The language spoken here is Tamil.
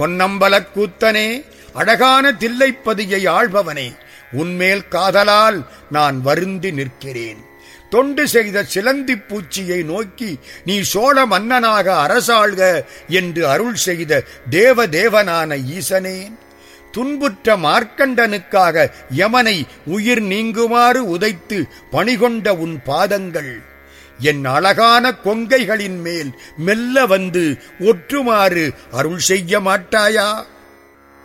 பொன்னம்பலக் கூத்தனே அழகான தில்லைப்பதியை ஆள்பவனே உன்மேல் காதலால் நான் வருந்தி நிற்கிறேன் தொண்டு செய்த சிலந்தி பூச்சியை நோக்கி நீ சோழ மன்னனாக அரசாள்க என்று அருள் செய்த தேவ தேவனான ஈசனே துன்புற்ற மார்க்கண்டனுக்காக யமனை உயிர் நீங்குமாறு உதைத்து பணிகொண்ட உன் பாதங்கள் என் அழகான கொங்கைகளின் மேல் மெல்ல வந்து ஒற்றுமாறு அருள் செய்ய மாட்டாயா